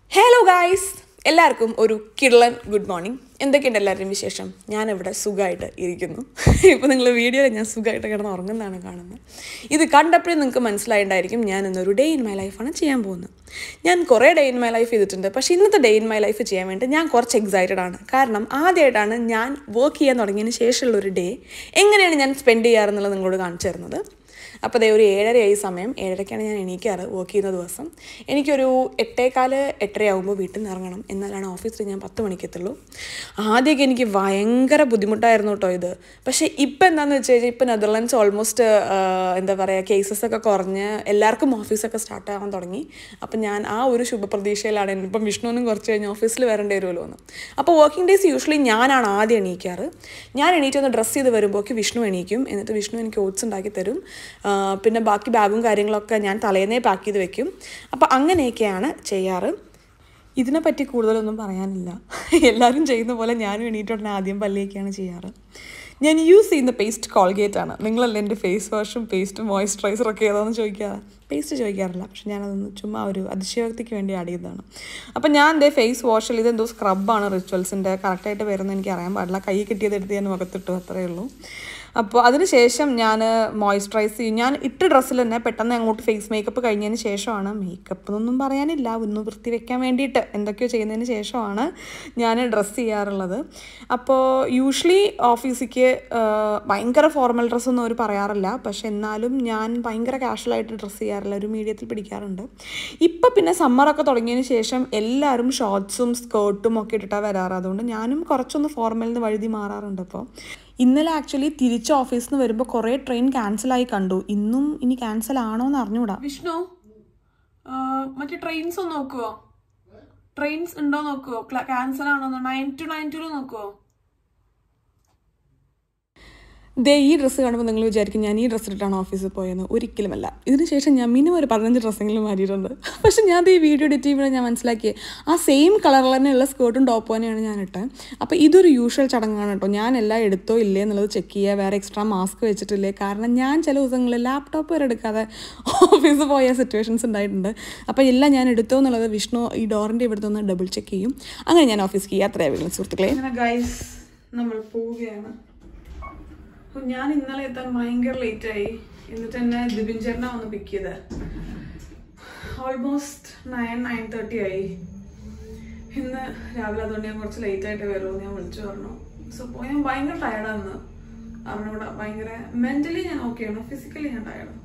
Hello guys എല്ലാവർക്കും ഒരു കിള്ളൻ good morning എന്തൊക്കെയുണ്ട് എല്ലാവരുടെയും വിശേഷം ഞാനിവിടെ സുഖമായിട്ട് ഇരിക്കുന്നു ഇപ്പോൾ നിങ്ങൾ വീഡിയോയിൽ ഞാൻ സുഖമായിട്ട് കിടന്ന് ഉറങ്ങുന്നതാണ് കാണുന്നത് ഇത് കണ്ടപ്പോഴേ നിങ്ങൾക്ക് മനസ്സിലായിട്ടുണ്ടായിരിക്കും ഞാൻ ഇന്നൊരു ഡേ ഇൻ മൈ ലൈഫാണ് ചെയ്യാൻ പോകുന്നത് ഞാൻ കുറേ ഡേ ഇൻ മൈ ലൈഫ് ചെയ്തിട്ടുണ്ട് പക്ഷേ ഇന്നത്തെ ഡേ ഇൻ മൈ ലൈഫ് ചെയ്യാൻ വേണ്ടി ഞാൻ കുറച്ച് എക്സൈറ്റഡ് ആണ് കാരണം ആദ്യമായിട്ടാണ് ഞാൻ വർക്ക് ചെയ്യാൻ തുടങ്ങിയതിന് ശേഷമുള്ള ഒരു ഡേ എങ്ങനെയാണ് ഞാൻ സ്പെൻഡ് ചെയ്യാറെന്നുള്ളത് നിങ്ങളോട് കാണിച്ചു തരുന്നത് അപ്പോൾ അതേ ഒരു ഏഴരയായി സമയം ഏഴരയ്ക്കാണ് ഞാൻ എണീക്കാറ് വർക്ക് ചെയ്യുന്ന ദിവസം എനിക്കൊരു എട്ടേകാല് എട്ടരയാകുമ്പോൾ വീട്ടിൽ നിന്ന് ഇറങ്ങണം എന്നാലാണ് ഓഫീസിൽ ഞാൻ പത്ത് മണിക്ക് എത്തുള്ളൂ ആദ്യമൊക്കെ എനിക്ക് ഭയങ്കര ബുദ്ധിമുട്ടായിരുന്നു കേട്ടോ ഇത് പക്ഷേ ഇപ്പം എന്താണെന്ന് വെച്ച് കഴിഞ്ഞാൽ ഇപ്പം നെതർലാൻഡ്സ് ഓൾമോസ്റ്റ് എന്താ പറയുക കേസസ് ഒക്കെ കുറഞ്ഞ് എല്ലാവർക്കും ഓഫീസൊക്കെ സ്റ്റാർട്ട് ആവാൻ തുടങ്ങി അപ്പം ഞാൻ ആ ഒരു ശുഭപ്രതീക്ഷയിലാണ് ഇപ്പം വിഷ്ണുവിനും കുറച്ച് കഴിഞ്ഞ് ഓഫീസിൽ വരേണ്ടി വരുമല്ലോ എന്ന് അപ്പോൾ വർക്കിംഗ് ഡേയ്സ് യൂഷ്വലി ഞാനാണ് ആദ്യം എണീക്കാറ് ഞാൻ എണീറ്റ് ഒന്ന് ഡ്രസ്സ് ചെയ്ത് വരുമ്പോഴേക്ക് വിഷ്ണു എണീക്കും എന്നിട്ട് വിഷ്ണു എനിക്ക് ഓട്സ് ഉണ്ടാക്കി തരും ആ, പിന്നെ ബാക്കി ബാഗും കാര്യങ്ങളൊക്കെ ഞാൻ തലേന്നേ പാക്ക് ചെയ്ത് വെക്കും അപ്പോൾ അങ്ങനെയൊക്കെയാണ് ചെയ്യാറ് ഇതിനെപ്പറ്റി കൂടുതലൊന്നും പറയാനില്ല എല്ലാവരും ചെയ്യുന്ന പോലെ ഞാനും എണീറ്റുടനെ ആദ്യം പല്ലിയൊക്കെയാണ് ചെയ്യാറ് ഞാൻ യൂസ് ചെയ്യുന്ന പേസ്റ്റ് കോൾഗേറ്റ് ആണ് നിങ്ങളല്ലേ എൻ്റെ ഫേസ് വാഷും പേസ്റ്റും മോയ്സ്ചറൈസറും ഒക്കെ ഏതാണെന്ന് ചോദിക്കാറ് പേസ്റ്റ് ചോദിക്കാറില്ല പക്ഷെ ഞാനതൊന്ന് ചുമ്മാ ഒരു അതിശയോക്തിക്ക് വേണ്ടി ആഡ് ചെയ്തതാണ് അപ്പം ഞാൻ എൻ്റെ ഫേസ് വാഷിൽ ഇതെന്തോ സ്ക്രബാണ് റിച്വൽസിൻ്റെ കറക്റ്റായിട്ട് വരുന്നത് എനിക്ക് അറിയാൻ പാടില്ല കൈ കിട്ടിയത് എടുത്ത് ഞാൻ മുഖത്തിട്ടു അത്രയേ ഉള്ളൂ അപ്പോൾ അതിനുശേഷം ഞാൻ മോയ്സ്ചറൈസ് ചെയ്യും ഞാൻ ഇട്ട ഡ്രസ്സിൽ തന്നെ പെട്ടെന്ന് അങ്ങോട്ട് ഫേസ് മേക്കപ്പ് കഴിഞ്ഞതിന് ശേഷമാണ് മേക്കപ്പ് എന്നൊന്നും പറയാനില്ല ഒന്ന് വൃത്തി വെക്കാൻ വേണ്ടിയിട്ട് എന്തൊക്കെയോ ചെയ്യുന്നതിന് ശേഷമാണ് ഞാൻ ഡ്രസ്സ് ചെയ്യാറുള്ളത് അപ്പോൾ യൂഷ്വലി ഓഫീസിക്ക് ഭയങ്കര ഫോർമൽ ഡ്രസ്സൊന്നും അവർ പറയാറില്ല പക്ഷെ എന്നാലും ഞാൻ ഭയങ്കര കാഷ്വലായിട്ട് ഡ്രസ്സ് ചെയ്യാറില്ല ഒരു മീഡിയത്തിൽ പിടിക്കാറുണ്ട് ഇപ്പം പിന്നെ സമ്മറൊക്കെ തുടങ്ങിയതിന് ശേഷം എല്ലാവരും ഷോർട്ട്സും സ്കേർട്ടും ഒക്കെ ഇട്ടിട്ടാണ് വരാറ് അതുകൊണ്ട് ഞാനും കുറച്ചൊന്ന് ഫോർമലിൽ നിന്ന് വഴുതി മാറാറുണ്ട് അപ്പോൾ ഇന്നലെ ആക്ച്വലി തിരിച്ച് ഓഫീസിൽ നിന്ന് വരുമ്പോൾ കുറേ ട്രെയിൻ ക്യാൻസലായി കണ്ടു ഇന്നും ഇനി ക്യാൻസൽ ആണോ എന്ന് അറിഞ്ഞൂടാ വിഷ്ണു ആ, മറ്റേ ട്രെയിൻസ് ഒന്ന് നോക്കുവോ ട്രെയിൻസ് ഉണ്ടോ നോക്കുവോ ക്യാൻസൽ ആണോ നയൻ ടു നയൻ ടു നോക്കുവോ ദേ ഈ ഡ്രസ്സ് കാണുമ്പോൾ നിങ്ങൾ വിചാരിക്കും ഞാൻ ഈ ഡ്രസ്സ് ഇട്ടിട്ടാണ് ഓഫീസിൽ പോയെന്ന് ഒരിക്കലുമല്ല ഇതിന് ശേഷം ഞാൻ മിനിമം ഒരു പതിനഞ്ച് ഡ്രസ്സെങ്കിലും മാറ്റിയിട്ടുണ്ട് പക്ഷെ ഞാൻ ദേ ഈ വീഡിയോ എഡിറ്റ് ചെയ്യുമ്പോൾ ഞാൻ മനസ്സിലാക്കിയേ ആ സെയിം കളറിൽ തന്നെയുള്ള സ്കേർട്ടും ടോപ്പും തന്നെയാണ് ഞാൻ ഇട്ടത് അപ്പോൾ ഇതൊരു യൂഷ്വൽ ചടങ്ങാണ് കേട്ടോ ഞാൻ എല്ലാം എടുത്തോ ഇല്ലേ എന്നുള്ളത് ചെക്ക് ചെയ്യുക വേറെ എക്സ്ട്രാ മാസ്ക് വെച്ചിട്ടില്ലേ കാരണം ഞാൻ ചില ദിവസങ്ങളിൽ ലാപ്ടോപ്പ് വരെ എടുക്കാതെ ഓഫീസിൽ പോയ സിറ്റുവേഷൻസ് ഉണ്ടായിട്ടുണ്ട് അപ്പോൾ എല്ലാം ഞാൻ എടുത്തോ എന്നുള്ളത് വിഷ്ണു ഈ ഡോറിൻ്റെ ഇവിടുത്തെ ഒന്ന് ഡബിൾ ചെക്ക് ചെയ്യും അങ്ങനെ ഞാൻ ഓഫീസിൽ ചെയ്യുക അത്രയേ വീട്ടിൽ സുഹൃത്തുക്കളെ അങ്ങനെ ഗൈസ് നമ്മൾ പോവുകയാണ് അപ്പൊ ഞാൻ ഇന്നലെ എത്താൻ ഭയങ്കര ലേറ്റ് ആയി എന്നിട്ട് എന്നെ ദിബിൻ ചേട്ടനാ വന്ന് പിക്ക് ചെയ്ത് ഓൾമോസ്റ്റ് നയൻ നയൻ തേർട്ടി ആയി ഇന്ന് രാവിലെ അതുകൊണ്ട് ഞാൻ കുറച്ച് ലേറ്റ് ആയിട്ട് വരുമോ ഞാൻ വിളിച്ചു പറഞ്ഞു സോ ഞാൻ ഭയങ്കര ടയർഡാന്ന് അറിഞ്ഞൂടാ ഭയങ്കര മെന്റലി ഞാൻ ഓക്കെയാണ് ഫിസിക്കലി ഞാൻ ടയർഡാണ്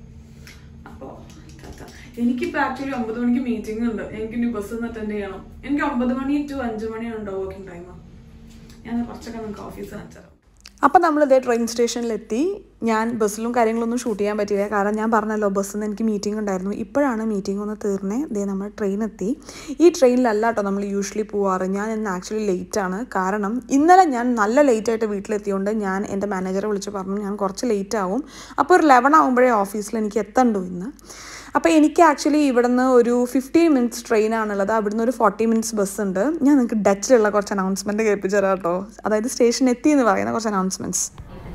അപ്പോ ടാറ്റ. എനിക്കിപ്പോ ആക്ച്വലി ഒമ്പത് മണിക്ക് മീറ്റിംഗ് ഉണ്ട് എനിക്ക് ഇനി ബസ് ഒന്ന് അറ്റൻഡ് ചെയ്യണം എനിക്ക് ഒമ്പത് മണി ടു അഞ്ച് മണിയാണ് ഉണ്ടോ വർക്കിംഗ് ടൈം ഞാൻ കുറച്ചൊക്കെ നിങ്ങൾക്ക് ഓഫീസ് കാണിച്ചു അപ്പോൾ നമ്മളിതേ ട്രെയിൻ സ്റ്റേഷനിലെത്തി ഞാൻ ബസ്സിലും കാര്യങ്ങളൊന്നും ഷൂട്ട് ചെയ്യാൻ പറ്റിയില്ല കാരണം ഞാൻ പറഞ്ഞല്ലോ ബസ്സിൽ നിന്ന് എനിക്ക് മീറ്റിംഗ് ഉണ്ടായിരുന്നു ഇപ്പോഴാണ് മീറ്റിംഗ് ഒന്ന് തീർന്നേ ദേ നമ്മൾ ട്രെയിൻ എത്തി ഈ ട്രെയിനിലല്ല കേട്ടോ നമ്മൾ യൂഷ്വലി പോവാറ് ഞാൻ ഇന്ന് ആക്ച്വലി ലേറ്റ് ആണ് കാരണം ഇന്നലെ ഞാൻ നല്ല ലേറ്റ് ആയിട്ട് വീട്ടിലെത്തിയോണ്ട് ഞാൻ എൻ്റെ മാനേജറെ വിളിച്ച് പറഞ്ഞു ഞാൻ കുറച്ച് ലേറ്റ് ആവും അപ്പോൾ ഒരു ലെവൻ ആകുമ്പോഴേ ഓഫീസിൽ എനിക്ക് എത്തണ്ടു ഇന്ന് അപ്പോൾ എനിക്ക് ആക്ച്വലി ഇവിടുന്ന് ഒരു ഫിഫ്റ്റീൻ മിനിറ്റ്സ് ട്രെയിനാണുള്ളത് അവിടുന്ന് ഒരു ഫോർട്ടി മിനിറ്റ്സ് ബസ് ഉണ്ട് ഞാൻ നിങ്ങൾക്ക് ഡച്ചിലുള്ള കുറച്ച് അനൗൺസ്മെൻറ്റ് കേൾപ്പിച്ചു തരാം കേട്ടോ അതായത് സ്റ്റേഷൻ എത്തി എന്ന് പറയുന്ന കുറച്ച് announcements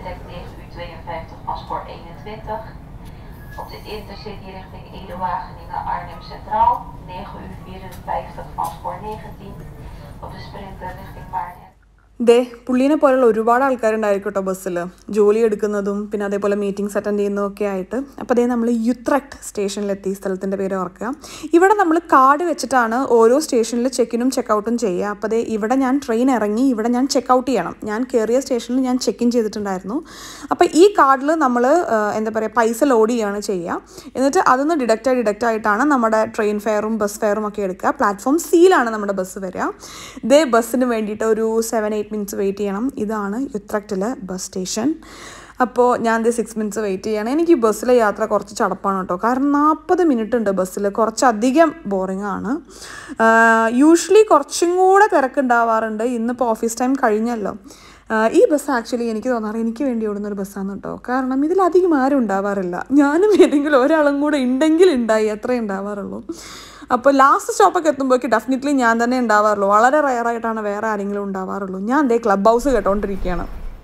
Die betreft 9 uur 52, paspoort 21. Op de Intercity richting Ede-Wageningen Arnhem Centraal 9 uur 54, paspoort 19. Op de Sprinter richting Maarten. ദേ പുള്ളീനെ പോലുള്ള ഒരുപാട് ആൾക്കാരുണ്ടായിരിക്കും കേട്ടോ ബസ്സിൽ ജോലി എടുക്കുന്നതും പിന്നെ അതേപോലെ മീറ്റിംഗ്സ് അറ്റൻഡ് ചെയ്യുന്നതും ഒക്കെ ആയിട്ട് അപ്പോൾ അതേ നമ്മൾ യുത്രക്ട് സ്റ്റേഷനിലെത്തി സ്ഥലത്തിൻ്റെ പേര് ഓർക്കുക ഇവിടെ നമ്മൾ കാർഡ് വെച്ചിട്ടാണ് ഓരോ സ്റ്റേഷനിൽ ചെക്കിനും ചെക്കൗട്ടും ചെയ്യുക അപ്പോൾ അതേ ഇവിടെ ഞാൻ ട്രെയിൻ ഇറങ്ങി ഇവിടെ ഞാൻ ചെക്കൗട്ട് ചെയ്യണം ഞാൻ കയറിയ സ്റ്റേഷനിൽ ഞാൻ ചെക്ക് ഇൻ ചെയ്തിട്ടുണ്ടായിരുന്നു അപ്പോൾ ഈ കാർഡിൽ നമ്മൾ എന്താ പറയുക പൈസ ലോഡ് ചെയ്യുകയാണ് ചെയ്യുക എന്നിട്ട് അതൊന്ന് ഡിഡക്റ്റ് ഡിഡക്റ്റ് ആയിട്ടാണ് നമ്മുടെ ട്രെയിൻ ഫെയറും ബസ് ഫെയറും ഒക്കെ എടുക്കുക പ്ലാറ്റ്ഫോം സിയിലാണ് നമ്മുടെ ബസ് വരിക ഇതേ ബസ്സിന് വേണ്ടിയിട്ട് ഒരു സെവൻ എയ്റ്റ് മിനിറ്റ്സ് വെയിറ്റ് ചെയ്യണം ഇതാണ് യുത്രക്റ്റിലെ ബസ് സ്റ്റേഷൻ അപ്പോൾ ഞാൻ ദേ സിക്സ് മിനിറ്റ്സ് വെയിറ്റ് ചെയ്യണം എനിക്ക് ഈ ബസ്സിലെ യാത്ര കുറച്ച് ചടപ്പാണ് കേട്ടോ കാരണം നാൽപ്പത് മിനിറ്റ് ഉണ്ട് ബസ്സിൽ കുറച്ചധികം ബോറിംഗ് ആണ് യൂഷ്വലി കുറച്ചും കൂടെ തിരക്കുണ്ടാവാറുണ്ട് ഇന്നിപ്പോൾ ഓഫീസ് ടൈം കഴിഞ്ഞല്ലോ ആഹ് ഈ ബസ് ആക്ച്വലി എനിക്ക് തോന്നാറ് എനിക്ക് വേണ്ടി ഓടുന്ന ഒരു ബസ്സാണ് കേട്ടോ കാരണം ഇതിലധികം ആരും ഉണ്ടാവാറില്ല ഞാനും ഏതെങ്കിലും ഒരാളും കൂടെ ഉണ്ടെങ്കിൽ ഉണ്ടായി അത്രേ ഉണ്ടാവാറുള്ളൂ അപ്പോൾ ലാസ്റ്റ് സ്റ്റോപ്പൊക്കെ എത്തുമ്പോഴേക്ക് ഡെഫിനറ്റ്ലി ഞാൻ തന്നെ ഉണ്ടാവാറുള്ളൂ വളരെ റയറായിട്ടാണ് വേറെ ആരെങ്കിലും ഉണ്ടാവാറുള്ളൂ ഞാൻ ദേ ക്ലബ് ഹൗസ് കേട്ടോണ്ടിരിക്കുകയാണ്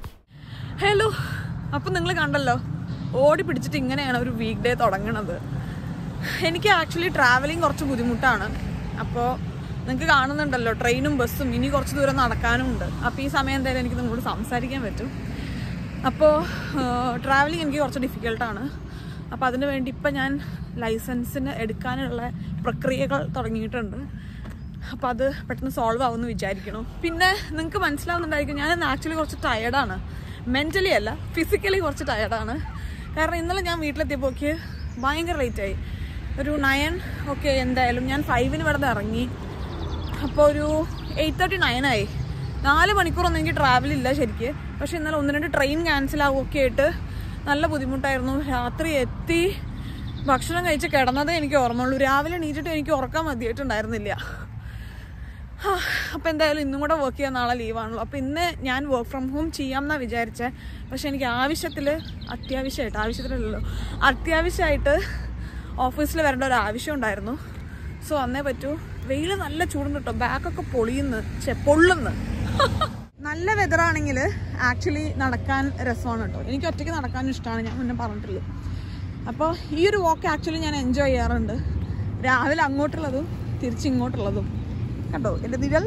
ഹലോ അപ്പം നിങ്ങൾ കണ്ടല്ലോ ഓടി പിടിച്ചിട്ട് ഇങ്ങനെയാണ് ഒരു വീക്ക് ഡേ തുടങ്ങണത് എനിക്ക് ആക്ച്വലി ട്രാവലിംഗ് കുറച്ച് ബുദ്ധിമുട്ടാണ് അപ്പോൾ നിങ്ങൾക്ക് കാണുന്നുണ്ടല്ലോ ട്രെയിനും ബസ്സും ഇനി കുറച്ച് ദൂരം നടക്കാനും ഉണ്ട് അപ്പോൾ ഈ സമയം എന്തായാലും എനിക്ക് നിങ്ങളോട് സംസാരിക്കാൻ പറ്റും അപ്പോൾ ട്രാവലിംഗ് എനിക്ക് കുറച്ച് ഡിഫിക്കൽട്ടാണ് അപ്പോൾ അതിന് വേണ്ടി ഇപ്പം ഞാൻ ലൈസൻസിന് എടുക്കാനുള്ള പ്രക്രിയകൾ തുടങ്ങിയിട്ടുണ്ട് അപ്പോൾ അത് പെട്ടെന്ന് സോൾവ് ആവുമെന്ന് വിചാരിക്കണം പിന്നെ നിങ്ങൾക്ക് മനസ്സിലാവുന്നുണ്ടായിരിക്കും ഞാൻ ആക്ച്വലി കുറച്ച് ടയർഡാണ് മെൻ്റലി അല്ല ഫിസിക്കലി കുറച്ച് ടയർഡാണ് കാരണം ഇന്നലെ ഞാൻ വീട്ടിലെത്തിയപ്പോക്ക് ഭയങ്കര ലേറ്റായി ഒരു നയൻ ഓക്കെ എന്തായാലും ഞാൻ ഫൈവിന് ഇവിടെ നിന്ന് ഇറങ്ങി അപ്പോൾ ഒരു എയ്റ്റ് തേർട്ടി നയൻ ആയി നാല് മണിക്കൂറൊന്നും എനിക്ക് ട്രാവൽ ഇല്ല ശരിക്ക് പക്ഷെ ഇന്നലെ ഒന്ന് രണ്ട് ട്രെയിൻ ക്യാൻസൽ ആവുകയൊക്കെ ആയിട്ട് നല്ല ബുദ്ധിമുട്ടായിരുന്നു രാത്രി എത്തി ഭക്ഷണം കഴിച്ച് കിടന്നതേ എനിക്ക് ഓർമ്മയുള്ളൂ രാവിലെ എണീറ്റിട്ട് എനിക്ക് ഉറക്കാൻ മതിയായിട്ടുണ്ടായിരുന്നില്ല അപ്പോൾ എന്തായാലും ഇന്നും കൂടെ വർക്ക് ചെയ്യാൻ നാളെ ലീവാണല്ലോ അപ്പോൾ ഇന്ന് ഞാൻ വർക്ക് ഫ്രം ഹോം ചെയ്യാമെന്നാണ് വിചാരിച്ചത് പക്ഷെ എനിക്ക് ആവശ്യത്തിൽ അത്യാവശ്യമായിട്ട് ആവശ്യത്തിലല്ലല്ലോ അത്യാവശ്യമായിട്ട് ഓഫീസിൽ വരേണ്ട ഒരു ആവശ്യം ഉണ്ടായിരുന്നു സോ അന്നേ പറ്റൂ വെയിൽ നല്ല ചൂടുണ്ട് കേട്ടോ ബാക്കൊക്കെ പൊളിയുന്നു ചെ പൊള്ളുന്നു നല്ല വെതറാണെങ്കിൽ ആക്ച്വലി നടക്കാൻ രസമാണ് കേട്ടോ എനിക്ക് ഒറ്റയ്ക്ക് നടക്കാൻ ഇഷ്ടമാണ് ഞാൻ മുന്നേ പറഞ്ഞിട്ടില്ല അപ്പോൾ ഈ ഒരു വാക്ക് ആക്ച്വലി ഞാൻ എൻജോയ് ചെയ്യാറുണ്ട് രാവിലെ അങ്ങോട്ടുള്ളതും തിരിച്ചിങ്ങോട്ടുള്ളതും കണ്ടോ എൻ്റെ നിഴൽ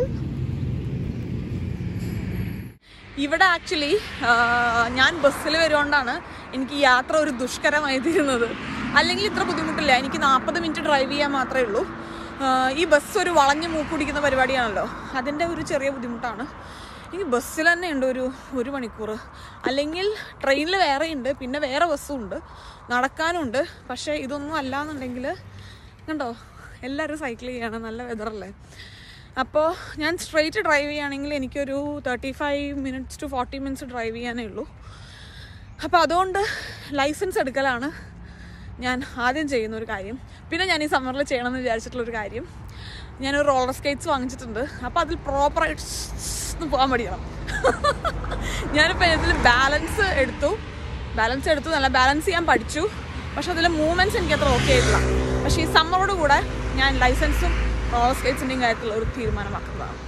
ഇവിടെ ആക്ച്വലി ഞാൻ ബസ്സിൽ വരുകൊണ്ടാണ് എനിക്ക് യാത്ര ഒരു ദുഷ്കരമായി തീരുന്നത് അല്ലെങ്കിൽ ഇത്ര ബുദ്ധിമുട്ടില്ല എനിക്ക് നാൽപ്പത് മിനിറ്റ് ഡ്രൈവ് ചെയ്യാൻ മാത്രമേ ഉള്ളൂ ആ, ഈ ബസ് ഒരു വളഞ്ഞ് മൂക്കുടിക്കുന്ന പരിപാടിയാണല്ലോ അതിൻ്റെ ഒരു ചെറിയ ബുദ്ധിമുട്ടാണ് എനിക്ക് ബസ്സിൽ തന്നെ ഉണ്ട് ഒരു ഒരു മണിക്കൂർ അല്ലെങ്കിൽ ട്രെയിനിൽ വേറെ ഉണ്ട് പിന്നെ വേറെ ബസ്സും ഉണ്ട് നടക്കാനുണ്ട് പക്ഷേ ഇതൊന്നും അല്ല എന്നുണ്ടെങ്കിൽ കണ്ടോ എല്ലാവരും സൈക്കിൾ ചെയ്യാണ് നല്ല വെതറല്ലേ അപ്പോൾ ഞാൻ സ്ട്രെയിറ്റ് ഡ്രൈവ് ചെയ്യുകയാണെങ്കിൽ എനിക്കൊരു thirty five minutes to forty minutes drive ചെയ്യാനേ ഉള്ളൂ അപ്പോൾ അതുകൊണ്ട് ലൈസൻസ് എടുക്കലാണ് ഞാൻ ആദ്യം ചെയ്യുന്ന ഒരു കാര്യം പിന്നെ ഞാൻ ഈ സമ്മറിൽ ചെയ്യണമെന്ന് വിചാരിച്ചിട്ടുള്ളൊരു കാര്യം ഞാനൊരു റോളർ സ്കേറ്റ്സ് വാങ്ങിച്ചിട്ടുണ്ട് അപ്പോൾ അതിൽ പ്രോപ്പറായിട്ട് പോകാൻ പഠിക്കണം ഞാനിപ്പോൾ ഇതിൽ ബാലൻസ് എടുത്തു ബാലൻസ് എടുത്തു നല്ല ബാലൻസ് ചെയ്യാൻ പഠിച്ചു പക്ഷെ അതിൽ മൂവ്മെൻറ്റ്സ് എനിക്ക് അത്ര ഓക്കെ ആയിട്ടില്ല പക്ഷേ ഈ സമ്മറോട് കൂടെ ഞാൻ ലൈസൻസും റോളർ സ്കേറ്റ്സിൻ്റെയും കാര്യത്തിലുള്ള ഒരു തീരുമാനമാക്കുന്നതാണ്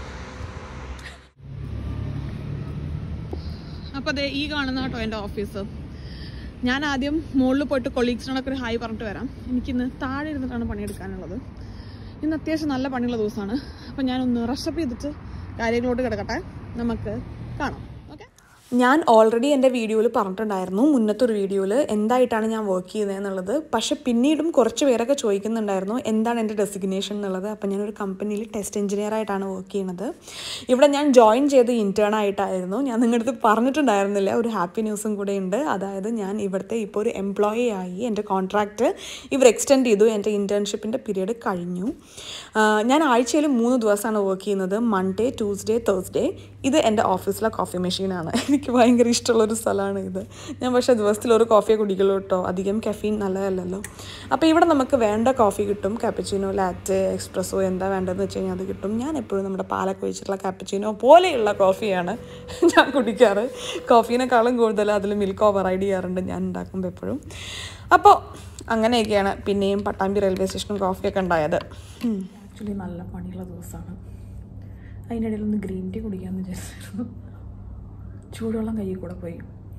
അപ്പോൾ അതെ ഈ കാണുന്ന കേട്ടോ എൻ്റെ ഓഫീസ് ഞാൻ ആദ്യം മുകളിൽ പോയിട്ട് കൊളീഗ്സിനോടൊക്കെ ഒരു ഹായ് പറഞ്ഞിട്ട് വരാം എനിക്കിന്ന് താഴെ ഇരുന്നിട്ടാണ് പണിയെടുക്കാനുള്ളത് ഇന്ന് അത്യാവശ്യം നല്ല പണിയുള്ള ദിവസമാണ് അപ്പം ഞാനൊന്ന് റഷപ്പ് ചെയ്തിട്ട് കാര്യങ്ങളോട്ട് കിടക്കട്ടെ നമുക്ക് കാണാം ഓക്കെ ഞാൻ ഓൾറെഡി എൻ്റെ വീഡിയോയിൽ പറഞ്ഞിട്ടുണ്ടായിരുന്നു മുന്നത്തെ ഒരു വീഡിയോയിൽ എന്തായിട്ടാണ് ഞാൻ വർക്ക് ചെയ്യുന്നത് എന്നുള്ളത് പക്ഷെ പിന്നീടും കുറച്ച് പേരൊക്കെ ചോദിക്കുന്നുണ്ടായിരുന്നു എന്താണ് എൻ്റെ ഡെസിഗ്നേഷൻ എന്നുള്ളത് അപ്പം ഞാനൊരു കമ്പനിയിൽ ടെസ്റ്റ് എഞ്ചിനീയർ ആയിട്ടാണ് വർക്ക് ചെയ്യുന്നത് ഇവിടെ ഞാൻ ജോയിൻ ചെയ്ത് ഇൻറ്റേൺ ആയിട്ടായിരുന്നു ഞാൻ നിങ്ങളുടെ അടുത്ത് പറഞ്ഞിട്ടുണ്ടായിരുന്നില്ല ഒരു ഹാപ്പി ന്യൂസും കൂടെ ഉണ്ട് അതായത് ഞാൻ ഇവിടുത്തെ ഇപ്പോൾ ഒരു എംപ്ലോയി ആയി എൻ്റെ കോൺട്രാക്റ്റ് ഇവർ എക്സ്റ്റെൻഡ് ചെയ്തു എൻ്റെ ഇൻറ്റേൺഷിപ്പിൻ്റെ പീരീഡ് കഴിഞ്ഞു ആ, ഞാൻ ആഴ്ചയിൽ മൂന്ന് ദിവസമാണ് വർക്ക് ചെയ്യുന്നത് മൺഡേ ട്യൂസ്ഡേ തേഴ്സ്ഡേ ഇത് എൻ്റെ ഓഫീസിലെ കോഫി മെഷീനാണ് എനിക്ക് ഭയങ്കര ഇഷ്ടമുള്ളൊരു സ്ഥലമാണ് ഇത് ഞാൻ പക്ഷേ ദിവസത്തിൽ ഒരു കോഫിയെ കുടിക്കുള്ളൂ കേട്ടോ അധികം കഫീൻ നല്ലതല്ലല്ലോ അപ്പോൾ ഇവിടെ നമുക്ക് വേണ്ട കോഫി കിട്ടും കാപ്പച്ചിനോ ലാറ്റ് എക്സ്പ്രസ്സോ എന്താ വേണ്ടതെന്ന് വെച്ച് കഴിഞ്ഞാൽ അത് കിട്ടും ഞാൻ എപ്പോഴും നമ്മുടെ പാലൊക്കെ ഒഴിച്ചിട്ടുള്ള കാപ്പച്ചിനോ പോലെയുള്ള കോഫിയാണ് ഞാൻ കുടിക്കാറ് കോഫീനേക്കാളും കൂടുതൽ അതിൽ മിൽക്ക് ഓവർ ചെയ്യാറുണ്ട് ഞാൻ ഉണ്ടാക്കുമ്പോൾ എപ്പോഴും അപ്പോൾ അങ്ങനെയൊക്കെയാണ് പിന്നെയും പട്ടാമ്പി റെയിൽവേ സ്റ്റേഷനും കോഫിയൊക്കെ ഉണ്ടായത് ആക്ച്വലി നല്ല പണിയുള്ള ദിവസമാണ് അതിനിടയിൽ ഒന്ന് ഗ്രീൻ ടീ കുടിക്കാമെന്ന് വിചാരിച്ചായിരുന്നു ചൂടുവെള്ളം കയ്യിൽ കൂടെ പോയി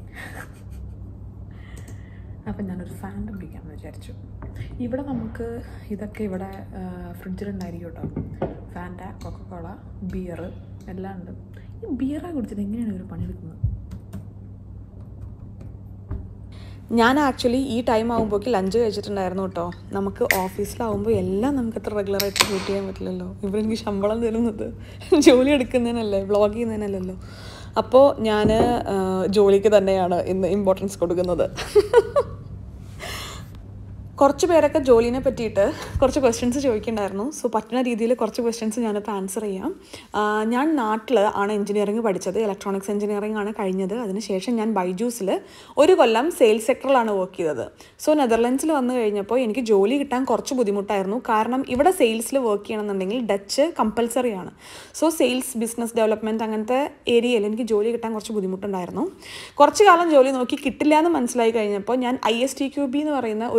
അപ്പം ഞാനൊരു ഫാൻഡ് കുടിക്കാമെന്ന് വിചാരിച്ചു ഇവിടെ നമുക്ക് ഇതൊക്കെ ഇവിടെ ഫ്രിഡ്ജിലുണ്ടായിരിക്കും കേട്ടോ ഫാൻറ്റ കൊക്കക്കോള ബിയർ എല്ലാം ഉണ്ട് ഈ ബിയറാണ് കുടിച്ചത് എങ്ങനെയാണ് ഇവർ പണിയെടുക്കുന്നത് ഞാൻ ആക്ച്വലി ഈ ടൈം ആകുമ്പോഴേക്ക് ലഞ്ച് കഴിച്ചിട്ടുണ്ടായിരുന്നു കേട്ടോ നമുക്ക് ഓഫീസിലാവുമ്പോൾ എല്ലാം നമുക്ക് അത്ര റെഗുലറായിട്ട് ഷൂട്ട് ചെയ്യാൻ പറ്റില്ലല്ലോ ഇവരെനിക്ക് ശമ്പളം തരുന്നത് ജോലി എടുക്കുന്നതിനല്ലേ വ്ളോഗ് ചെയ്യുന്നതിനല്ലല്ലോ അപ്പോൾ ഞാൻ ജോലിക്ക് തന്നെയാണ് ഇന്ന് ഇമ്പോർട്ടൻസ് കൊടുക്കുന്നത് കുറച്ച് പേരൊക്കെ ജോലിനെ പറ്റിയിട്ട് കുറച്ച് ക്വസ്റ്റ്യൻസ് ചോദിക്കുന്നുണ്ടായിരുന്നു സോ പറ്റുന്ന രീതിയിൽ കുറച്ച് ക്വസ്റ്റ്യൻസ് ഞാനിപ്പോൾ ആൻസർ ചെയ്യാം ആ, ഞാൻ നാട്ടിൽ ആണ് എഞ്ചിനീയറിംഗ് പഠിച്ചത് ഇലക്ട്രോണിക്സ് എഞ്ചിനീയറിംഗ് ആണ് കഴിഞ്ഞത് അതിനുശേഷം ഞാൻ ബൈജൂസിൽ ഒരു കൊല്ലം സെയിൽസ് സെക്ടറിലാണ് വർക്ക് ചെയ്തത് സോ നെതർലൻഡ്സിൽ വന്നു കഴിഞ്ഞപ്പോൾ എനിക്ക് ജോലി കിട്ടാൻ കുറച്ച് ബുദ്ധിമുട്ടായിരുന്നു കാരണം ഇവിടെ സെയിൽസിൽ വർക്ക് ചെയ്യണമെന്നുണ്ടെങ്കിൽ ഡച്ച് കമ്പൽസറി ആണ് സോ സെയിൽസ് ബിസിനസ് ഡെവലപ്മെൻറ്റ് അങ്ങനത്തെ ഏരിയയിൽ എനിക്ക് ജോലി കിട്ടാൻ കുറച്ച് ബുദ്ധിമുട്ടുണ്ടായിരുന്നു കുറച്ച് കാലം ജോലി നോക്കി കിട്ടില്ല എന്ന് മനസ്സിലായി കഴിഞ്ഞപ്പോൾ ഞാൻ I S T Q B എന്ന് പറയുന്ന ഒരു ടെസ്റ്റേഴ്സ്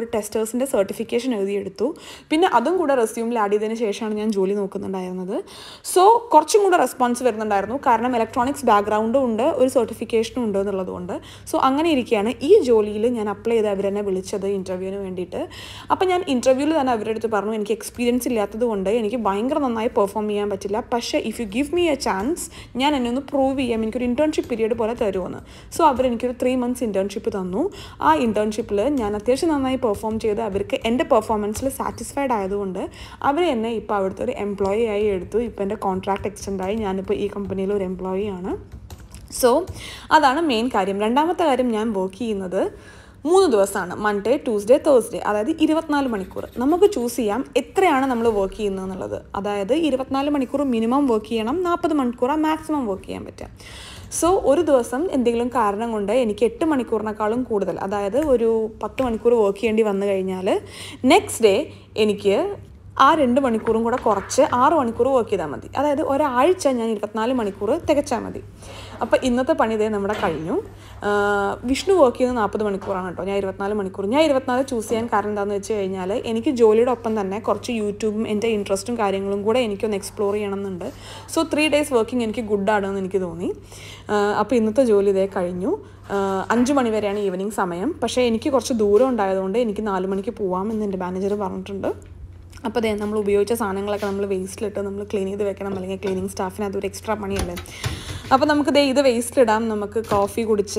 നഴ്സിൻ്റെ സർട്ടിഫിക്കേഷൻ എഴുതിയെടുത്തു പിന്നെ അതും കൂടെ റെസ്യൂമിൽ ആഡ് ചെയ്തതിന് ശേഷമാണ് ഞാൻ ജോലി നോക്കുന്നുണ്ടായിരുന്നത് സോ കുറച്ചും കൂടെ റെസ്പോൺസ് വരുന്നുണ്ടായിരുന്നു കാരണം ഇലക്ട്രോണിക്സ് ബാക്ക്ഗ്രൗണ്ടും ഉണ്ട് ഒരു സർട്ടിഫിക്കേഷനും ഉണ്ട് എന്നുള്ളതുകൊണ്ട് സോ അങ്ങനെ ഇരിക്കുകയാണ് ഈ ജോലിയിൽ ഞാൻ അപ്ലൈ ചെയ്ത് അവരെന്നെ വിളിച്ചത് ഇൻ്റർവ്യൂവിന് വേണ്ടിയിട്ട് അപ്പോൾ ഞാൻ ഇൻ്റർവ്യൂവിൽ തന്നെ അവരുടെ അടുത്ത് പറഞ്ഞു എനിക്ക് എക്സ്പീരിയൻസ് ഇല്ലാത്തത് കൊണ്ട് എനിക്ക് ഭയങ്കര നന്നായി പെർഫോം ചെയ്യാൻ പറ്റില്ല പക്ഷേ if you give me a chance ഞാൻ എന്നെ ഒന്ന് പ്രൂവ് ചെയ്യാം എനിക്കൊരു ഇൻറ്റേൺഷിപ്പ് പീരീഡ് പോലെ തരുമെന്ന് സോ അവർ എനിക്കൊരു ത്രീ മന്ത്സ് ഇൻറ്റേൺഷിപ്പ് തന്നു ആ ഇൻറ്റേൺഷിപ്പിൽ ഞാൻ അത്യാവശ്യം നന്നായി പെർഫോം ചെയ്ത് അവർക്ക് എൻ്റെ പെർഫോമൻസിൽ സാറ്റിസ്ഫൈഡ് ആയതുകൊണ്ട് അവർ എന്നെ ഇപ്പോൾ അവിടുത്തെ ഒരു എംപ്ലോയി ആയി എടുത്തു ഇപ്പോൾ എൻ്റെ കോൺട്രാക്ട് എക്സ്റ്റെൻഡ് ആയി ഞാനിപ്പോൾ ഈ കമ്പനിയിൽ ഒരു എംപ്ലോയി ആണ് സോ അതാണ് മെയിൻ കാര്യം രണ്ടാമത്തെ കാര്യം ഞാൻ വർക്ക് ചെയ്യുന്നത് മൂന്ന് ദിവസമാണ് മൺഡേ ട്യൂസ്ഡേ തേഴ്സ്ഡേ അതായത് ഇരുപത്തിനാല് മണിക്കൂർ നമുക്ക് ചൂസ് ചെയ്യാം എത്രയാണ് നമ്മൾ വർക്ക് ചെയ്യുന്നത് എന്നുള്ളത് അതായത് ഇരുപത്തിനാല് മണിക്കൂർ മിനിമം വർക്ക് ചെയ്യണം നാൽപ്പത് മണിക്കൂറാണ് മാക്സിമം വർക്ക് ചെയ്യാൻ പറ്റുക സോ ഒരു ദിവസം എന്തെങ്കിലും കാരണം കൊണ്ട് എനിക്ക് എട്ട് മണിക്കൂറിനേക്കാളും കൂടുതൽ അതായത് ഒരു പത്ത് മണിക്കൂർ വർക്ക് ചെയ്യേണ്ടി വന്നു കഴിഞ്ഞാൽ നെക്സ്റ്റ് ഡേ എനിക്ക് ആ രണ്ട് മണിക്കൂറും കൂടെ കുറച്ച് ആറ് മണിക്കൂർ വർക്ക് ചെയ്താൽ മതി അതായത് ഒരാഴ്ച ഞാൻ ഇരുപത്തിനാല് മണിക്കൂർ തികച്ചാൽ മതി അപ്പോൾ ഇന്നത്തെ പണി ഇതേ നമ്മുടെ കഴിഞ്ഞു ആഹ് വിഷ്ണു വർക്ക് ചെയ്യുന്നത് നാൽപ്പത് മണിക്കൂറാണ് കേട്ടോ ഞാൻ ഇരുപത്തിനാല് മണിക്കൂർ ഞാൻ ഇരുപത്തിനാല് ചൂസ് ചെയ്യാൻ കാരണം എന്താണെന്ന് വെച്ച് കഴിഞ്ഞാൽ എനിക്ക് ജോലിയുടെ ഒപ്പം തന്നെ കുറച്ച് യൂട്യൂബും എൻ്റെ ഇൻട്രസ്റ്റും കാര്യങ്ങളും കൂടെ എനിക്കൊന്ന് എക്സ്പ്ലോർ ചെയ്യണമെന്നുണ്ട് സോ ത്രീ ഡേയ്സ് വർക്കിംഗ് എനിക്ക് ഗുഡാണെന്ന് എനിക്ക് തോന്നി ആഹ് അപ്പോൾ ഇന്നത്തെ ജോലി ഇതേ കഴിഞ്ഞു ആഹ് അഞ്ച് മണി വരെയാണ് ഈവനിങ് സമയം പക്ഷേ എനിക്ക് കുറച്ച് ദൂരം ഉണ്ടായതുകൊണ്ട് എനിക്ക് നാല് മണിക്ക് പോകാമെന്ന് എൻ്റെ മാനേജർ പറഞ്ഞിട്ടുണ്ട് അപ്പോൾ അതെ നമ്മൾ ഉപയോഗിച്ച സാധനങ്ങളൊക്കെ നമ്മൾ വേസ്റ്റിലിട്ട് നമ്മൾ ക്ലീൻ ചെയ്ത് വെക്കണം അല്ലെങ്കിൽ ക്ലീനിങ് സ്റ്റാഫിന് അതൊരു എക്സ്ട്രാ പണിയല്ലേ അപ്പോൾ നമുക്ക് ദേ ഇത് വേസ്റ്റിലിടാം നമുക്ക് കോഫി കുടിച്ച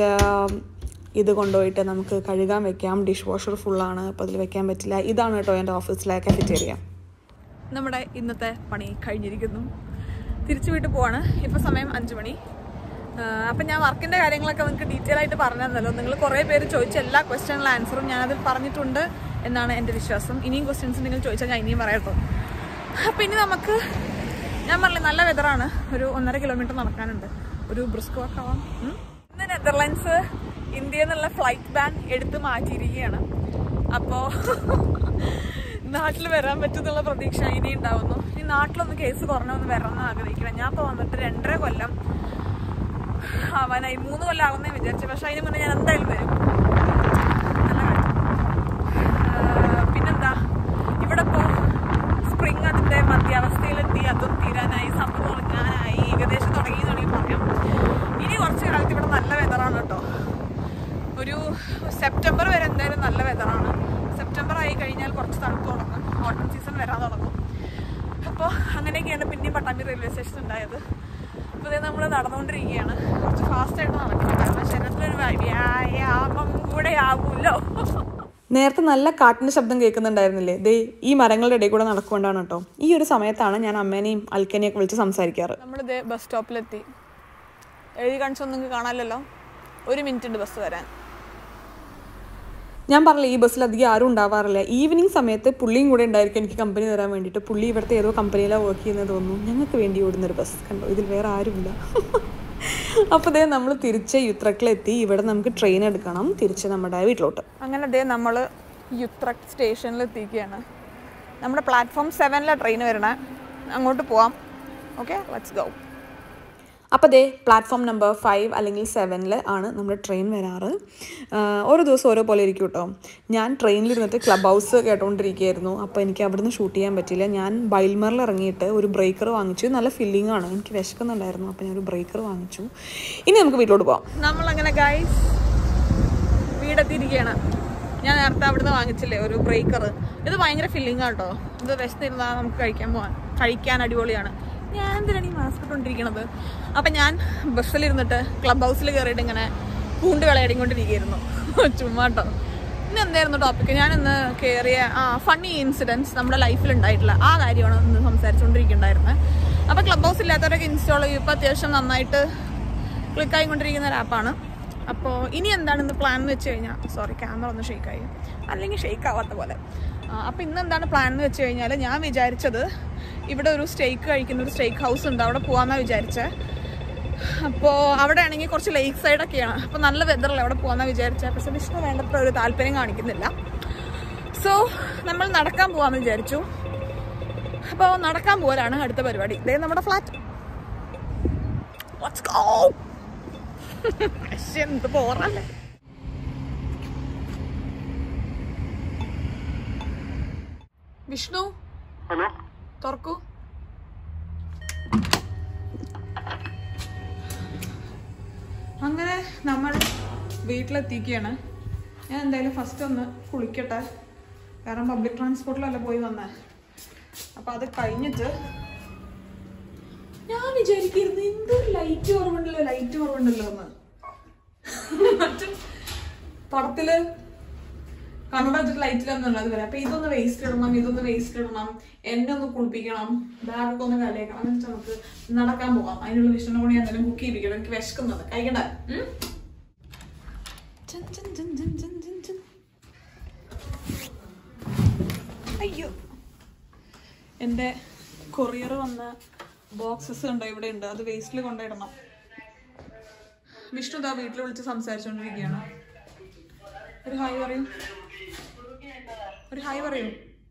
ഇത് കൊണ്ടുപോയിട്ട് നമുക്ക് കഴുകാൻ വെക്കാം ഡിഷ് വാഷർ ഫുള്ളാണ് അപ്പോൾ അതിൽ വെക്കാൻ പറ്റില്ല ഇതാണ് കേട്ടോ എൻ്റെ ഓഫീസിലെ കഫറ്റേറിയ നമ്മുടെ ഇന്നത്തെ പണി കഴിഞ്ഞിരിക്കുന്നു തിരിച്ചു വീട്ടിൽ പോവാണ് ഇപ്പോൾ സമയം അഞ്ച് മണി ആഹ് അപ്പം ഞാൻ വർക്കിൻ്റെ കാര്യങ്ങളൊക്കെ നിങ്ങൾക്ക് ഡീറ്റെയിൽ ആയിട്ട് പറഞ്ഞു തന്നല്ലോ നിങ്ങൾ കുറേ പേര് ചോദിച്ച എല്ലാ ക്വസ്റ്റ്യനുള്ള ആൻസറും ഞാനതിൽ പറഞ്ഞിട്ടുണ്ട് എന്നാണ് എൻ്റെ വിശ്വാസം ഇനിയും ക്വസ്റ്റ്യൻസ് എന്തെങ്കിലും ചോദിച്ചാൽ ഞാൻ ഇനിയും പറയട്ടോ അപ്പം ഇനി നമുക്ക് ഞാൻ പറഞ്ഞില്ലേ നല്ല വെതറാണ് ഒരു ഒന്നര കിലോമീറ്റർ നടക്കാനുണ്ട് ഒരു ബ്രിസ്ക് വർക്ക് ആവാം ഉം. ഇന്ന് നെതർലാൻഡ്സ് ഇന്ത്യയിൽ നിന്നുള്ള ഫ്ലൈറ്റ് ബാൻ എടുത്ത് മാറ്റിയിരിക്കുകയാണ് അപ്പോൾ നാട്ടിൽ വരാൻ പറ്റുന്നുള്ള പ്രതീക്ഷ ഇനി ഉണ്ടാവുന്നു ഈ നാട്ടിലൊന്ന് കേസ് കുറഞ്ഞൊന്ന് വരണമെന്ന് ആഗ്രഹിക്കണം ഞാൻ ഇപ്പോൾ വന്നിട്ട് രണ്ടര കൊല്ലം ആവാനായി മൂന്ന് കൊല്ലം ആവുന്നേ വിചാരിച്ചു പക്ഷെ അതിന് മുന്നേ ഞാൻ എന്തായാലും വരും നല്ല കാര്യം. ആഹ് പിന്നെന്താ ഇവിടെ ഇപ്പോൾ സ്പ്രിങ് അതിൻ്റെ മധ്യാവസ്ഥയിലെത്തി അതും തീരാനായി സമ്മർ തുടങ്ങാനായി ഏകദേശം തുടങ്ങി തുടങ്ങി പറയാം ഇനി കുറച്ച് കാലത്ത് ഇവിടെ നല്ല വെതറാണ് കേട്ടോ ഒരു സെപ്റ്റംബർ വരെ എന്തായാലും നല്ല വെതറാണ് സെപ്റ്റംബർ ആയി കഴിഞ്ഞാൽ കുറച്ച് തണുപ്പ് തുടങ്ങും ഓട്ടം സീസൺ വരാൻ തുടങ്ങും അപ്പോൾ അങ്ങനെയൊക്കെയാണ് പിന്നെയും പട്ടാമ്പി റെയിൽവേ സ്റ്റേഷൻ ഉണ്ടായത് അപ്പോൾ ഇതേ നമ്മൾ നടന്നുകൊണ്ടിരിക്കുകയാണ് കുറച്ച് ഫാസ്റ്റായിട്ട് നടക്കണം കാരണം ശരീരത്തിലൊരു വ്യായാമം കൂടെ ആവുമല്ലോ നേരത്തെ നല്ല കാറ്റിൻ്റെ ശബ്ദം കേൾക്കുന്നുണ്ടായിരുന്നില്ലേ ദേ ഈ മരങ്ങളുടെ ഇടയിൽ കൂടെ നടക്കുകൊണ്ടാണ് കേട്ടോ ഈ ഒരു സമയത്താണ് ഞാൻ അമ്മേനെയും അൽക്കനെയൊക്കെ വിളിച്ച് സംസാരിക്കാറ് നമ്മളിത് ബസ് സ്റ്റോപ്പിലെത്തി എഴുതി കാണിച്ചൊന്നും നിങ്ങൾക്ക് കാണാമല്ലോ ഒരു മിനിറ്റ് ഉണ്ട് ബസ് വരാൻ ഞാൻ പറഞ്ഞില്ല ഈ ബസ്സിൽ അധികം ആരും ഉണ്ടാവാറില്ല ഈവനിങ് സമയത്ത് പുള്ളിയും കൂടെ ഉണ്ടായിരിക്കും എനിക്ക് കമ്പനി തരാൻ വേണ്ടിയിട്ട് പുള്ളി ഇവിടുത്തെ ഏതോ കമ്പനിയിലാണ് വർക്ക് ചെയ്യുന്നത് തോന്നുന്നു ഞങ്ങൾക്ക് വേണ്ടി ഓടുന്നൊരു ബസ് കണ്ടോ ഇതിൽ വേറെ ആരുമില്ല അപ്പോൾ അതേ നമ്മൾ തിരിച്ച് യുത്രക്കിലെത്തി ഇവിടെ നമുക്ക് ട്രെയിൻ എടുക്കണം തിരിച്ച് നമ്മുടെ വീട്ടിലോട്ട് അങ്ങനെ അതേ നമ്മൾ യുത്രക് സ്റ്റേഷനിൽ എത്തിക്കുകയാണ് നമ്മുടെ പ്ലാറ്റ്ഫോം സെവനിലാണ് ട്രെയിൻ വരണേ അങ്ങോട്ട് പോവാം ഓക്കെ ലെറ്റ്സ് ഗോ അപ്പോൾ ദേ പ്ലാറ്റ്ഫോം നമ്പർ ഫൈവ് അല്ലെങ്കിൽ സെവനിൽ ആണ് നമ്മുടെ ട്രെയിൻ വരാറ് ആഹ് ഓരോ ദിവസം ഓരോ പോലെ ഇരിക്കും കേട്ടോ ഞാൻ ട്രെയിനിലിരുന്നിട്ട് ക്ലബ് ഹൗസ് കേട്ടോണ്ടിരിക്കുകയായിരുന്നു അപ്പോൾ എനിക്ക് അവിടുന്ന് ഷൂട്ട് ചെയ്യാൻ പറ്റില്ല ഞാൻ ബൈൽമറിൽ ഇറങ്ങിയിട്ട് ഒരു ബ്രേക്കർ വാങ്ങിച്ചു നല്ല ഫില്ലിംഗ് ആണ് എനിക്ക് വിശക്കുന്നുണ്ടായിരുന്നു അപ്പോൾ ഞാൻ ഒരു ബ്രേക്കർ വാങ്ങിച്ചു ഇനി നമുക്ക് വീട്ടിലോട്ട് പോവാം നമ്മളങ്ങനെ ഗൈസ് വീടെത്തിയിരിക്കുകയാണ് ഞാൻ നേരത്തെ അവിടുന്ന് വാങ്ങിച്ചില്ലേ ഒരു ബ്രേക്കർ ഇത് ഭയങ്കര ഫില്ലിംഗ് ആട്ടോ ഇത് വിശന്നിരുന്നാൽ നമുക്ക് കഴിക്കാൻ പോവാൻ കഴിക്കാൻ അടിപൊളിയാണ് ഞാൻ എന്തിനാണ് ഈ മാസ്ക് ഇട്ടുകൊണ്ടിരിക്കണത് അപ്പം ഞാൻ ബസ്സിലിരുന്നിട്ട് ക്ലബ് ഹൗസിൽ കയറിയിട്ട് ഇങ്ങനെ പൂണ്ട് വിളയാടിക്കൊണ്ടിരിക്കുകയായിരുന്നു ചുമ്മാ കേട്ടോ ഇന്ന് എന്തായിരുന്നു ടോപ്പിക്ക് ഞാൻ ഇന്ന് കയറിയ ആ ഫണ്ണി ഇൻസിഡൻസ് നമ്മുടെ ലൈഫിൽ ഉണ്ടായിട്ടുള്ള ആ കാര്യമാണ് ഇന്ന് സംസാരിച്ചുകൊണ്ടിരിക്കുന്നുണ്ടായിരുന്നത് അപ്പോൾ ക്ലബ് ഹൗസ് ഇല്ലാത്തവരൊക്കെ ഇൻസ്റ്റാൾ ചെയ്യും ഇപ്പോൾ അത്യാവശ്യം നന്നായിട്ട് ക്ലിക്ക് ആയിക്കൊണ്ടിരിക്കുന്ന ഒരു ആപ്പാണ് അപ്പോൾ ഇനി എന്താണ് ഇന്ന് പ്ലാൻ എന്ന് വെച്ച് കഴിഞ്ഞാൽ സോറി ക്യാമറ ഒന്ന് ഷെയ്ക്കായി അല്ലെങ്കിൽ ഷെയ്ക്ക് ആവാത്ത പോലെ അപ്പോൾ ഇന്ന് എന്താണ് പ്ലാൻ എന്ന് വെച്ച് കഴിഞ്ഞാൽ ഞാൻ വിചാരിച്ചത് ഇവിടെ ഒരു സ്റ്റേക്ക് കഴിക്കുന്ന ഒരു സ്റ്റേക്ക് ഹൗസ് ഉണ്ട് അവിടെ പോകാമെന്നാണ് വിചാരിച്ചത് അപ്പോൾ അവിടെ ആണെങ്കിൽ കുറച്ച് ലേക്ക് സൈഡൊക്കെയാണ് അപ്പോൾ നല്ല വെതറല്ല അവിടെ പോകാമെന്നാണ് വിചാരിച്ചത് പക്ഷേ വിഷ്ണു വേണ്ടത്ര ഒരു താല്പര്യം കാണിക്കുന്നില്ല സോ നമ്മൾ നടക്കാൻ പോകാമെന്ന് വിചാരിച്ചു അപ്പോൾ നടക്കാൻ പോലാണ് അടുത്ത പരിപാടി ഇതേ നമ്മുടെ ഫ്ലാറ്റ് Let's go! പക്ഷെ എന്ത് പോറല്ലേ വിഷ്ണു ഹലോ തുറക്കൂ അങ്ങനെ നമ്മൾ വീട്ടിലെത്തിക്കുകയാണ് ഞാൻ എന്തായാലും ഫസ്റ്റ് ഒന്ന് കുളിക്കട്ടെ കാരണം പബ്ലിക് ട്രാൻസ്പോർട്ടിലല്ല പോയി വന്നേ അപ്പം അത് കഴിഞ്ഞിട്ട് ഞാൻ വിചാരിക്കുന്നു എന്തൊരു ലൈറ്റ് കുറവുണ്ടല്ലോ ലൈറ്റ് കുറവുണ്ടല്ലോ എന്ന് മറ്റേ പടത്തില് കണ്ണട വെച്ചിട്ട് ലൈറ്റിലൊന്നും അത് വരെ അപ്പൊ ഇതൊന്ന് വേസ്റ്റ് ഇടണം ഇതൊന്ന് വേസ്റ്റ് ഇടണം എന്നെ ഒന്ന് കുളിപ്പിക്കണം ബാഗൊക്കെ ഒന്ന് കലയിക്കണം എന്നിട്ട് നമുക്ക് നടക്കാൻ പോകാം അതിനുള്ള വിഷ്ണു കൂടി എന്തെങ്കിലും കുക്ക് ചെയ്യിപ്പിക്കണം എനിക്ക് വിശക്കുന്നത് കഴിക്കണ്ടേ ഉം? ചൻ ചൻ ചൻ ചൻ ചൻ ചൻ ചൻ. അയ്യോ എൻ്റെ കൊറിയർ വന്ന ബോക്സസ് ഉണ്ടോ ഇവിടെ ഉണ്ട് അത് വേസ്റ്റിൽ കൊണ്ടിടണം വിഷ്ണു ദാ വീട്ടിൽ വിളിച്ച് സംസാരിച്ചുകൊണ്ടിരിക്കുകയാണ് ഒരു ഹായ് പറയൂ ഒരു ഹായ് പറയൂ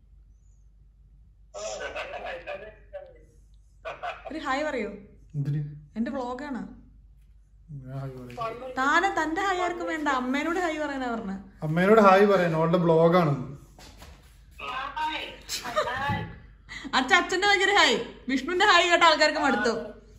ഒരു ഹായ് പറയൂ എന്തിന് എന്റെ വ്ളോഗാണ് ഞാൻ ഹായ് പറയാം താനെ തന്റെ ഹായ് ആർക്കും വേണ്ട അമ്മേനോട് ഹായ് പറയാനാ പറഞ്ഞ അമ്മേനോട് ഹായ് പറയാൻ അവളുടെ ബ്ലോഗാണ് അച്ഛ അച്ഛന്റെ ഭയങ്കര ഹായ് വിഷ്ണുവിന്റെ ഹായ് കേട്ട ആൾക്കാർക്ക് മടുത്തു